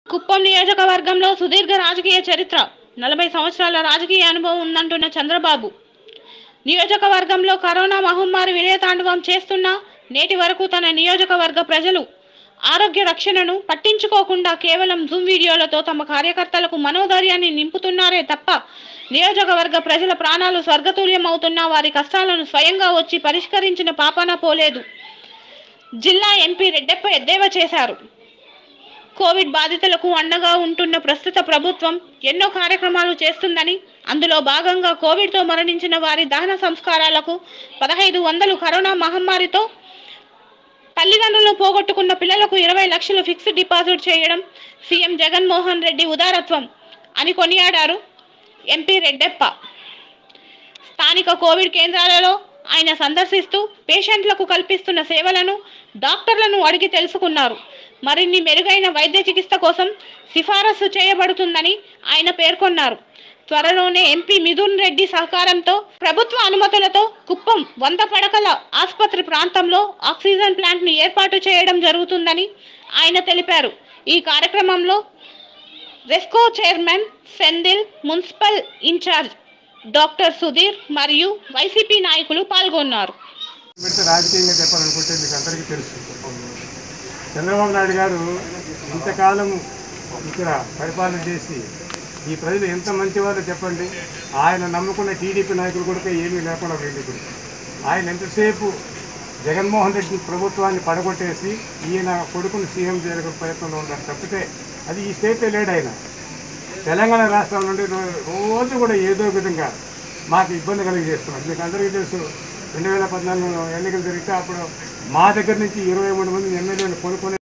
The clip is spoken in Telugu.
కుప్పం నియోజకవర్గంలో సుదీర్ఘ రాజకీయ చరిత్ర నలభై సంవత్సరాల రాజకీయ అనుభవం ఉందంటున్న చంద్రబాబు నియోజకవర్గంలో కరోనా మహమ్మారి విలయతాండవం చేస్తున్నా నేటి వరకు తన నియోజకవర్గ ప్రజలు ఆరోగ్య రక్షణను పట్టించుకోకుండా కేవలం జూమ్ వీడియోలతో తమ కార్యకర్తలకు మనోధైర్యాన్ని నింపుతున్నారే తప్ప నియోజకవర్గ ప్రజల ప్రాణాలు స్వర్గతుల్యం అవుతున్నా వారి కష్టాలను స్వయంగా వచ్చి పరిష్కరించిన పాపాన పోలేదు జిల్లా ఎంపీ రెడ్డెప్ప ఎద్దేవా చేశారు కోవిడ్ బాధితులకు అండగా ఉంటున్న ప్రస్తుత ప్రభుత్వం ఎన్నో కార్యక్రమాలు చేస్తుందని అందులో భాగంగా కోవిడ్తో మరణించిన వారి దహన సంస్కారాలకు పదహైదు వందలు కరోనా మహమ్మారితో తల్లిదండ్రులను పోగొట్టుకున్న పిల్లలకు ఇరవై లక్షలు ఫిక్స్డ్ డిపాజిట్ చేయడం సీఎం జగన్మోహన్ రెడ్డి ఉదారత్వం అని కొనియాడారు ఎంపీ రెడ్డెప్ప స్థానిక కోవిడ్ కేంద్రాలలో ఆయన సందర్శిస్తూ పేషెంట్లకు కల్పిస్తున్న సేవలను డాక్టర్లను అడిగి తెలుసుకున్నారు మరిన్ని మెరుగైన వైద్య చికిత్స కోసం సిఫారసు చేయబడుతుందని ఆయన పేర్కొన్నారు త్వరలోనే ఎంపీ మిథున్ రెడ్డి సహకారంతో ప్రభుత్వ అనుమతులతో కుప్పం వంద పడకల ఆసుపత్రి ప్రాంతంలో ఆక్సిజన్ ప్లాంట్ను ఏర్పాటు చేయడం జరుగుతుందని ఆయన తెలిపారు ఈ కార్యక్రమంలో RESCO chairman Senthil municipal in-charge doctor Sudheer మరియు వైసీపీ నాయకులు పాల్గొన్నారు పెడితే రాజకీయంగా చెప్పాలనుకుంటే మీకు అందరికీ తెలుసు చంద్రబాబు నాయుడు గారు ఇంతకాలం ఇక్కడ పరిపాలన చేసి ఈ ప్రజలు ఎంత మంచివారో చెప్పండి ఆయన నమ్ముకున్న టీడీపీ నాయకులు కూడా ఏమీ లేకుండా వెళ్ళి ఇప్పుడు ఆయన ఎంతసేపు జగన్మోహన్ రెడ్డి ప్రభుత్వాన్ని పడగొట్టేసి ఈయన కొడుకుని సీఎం చేయడానికి ప్రయత్నంలో ఉన్నారు తప్పితే అది ఈ స్టేట్లో లేడు ఆయన తెలంగాణ రాష్ట్రం నుండి రో- రోజు కూడా ఏదో విధంగా మాకు ఇబ్బంది కలిగి చేస్తున్నారు మీకు అందరికీ తెలుసు రెండు వేల పద్నాలుగు ఎన్నికలు జరిగితే అప్పుడు మా దగ్గర నుంచి ఇరవై మూడు మంది ఎమ్మెల్యేలు కొనుక్కొని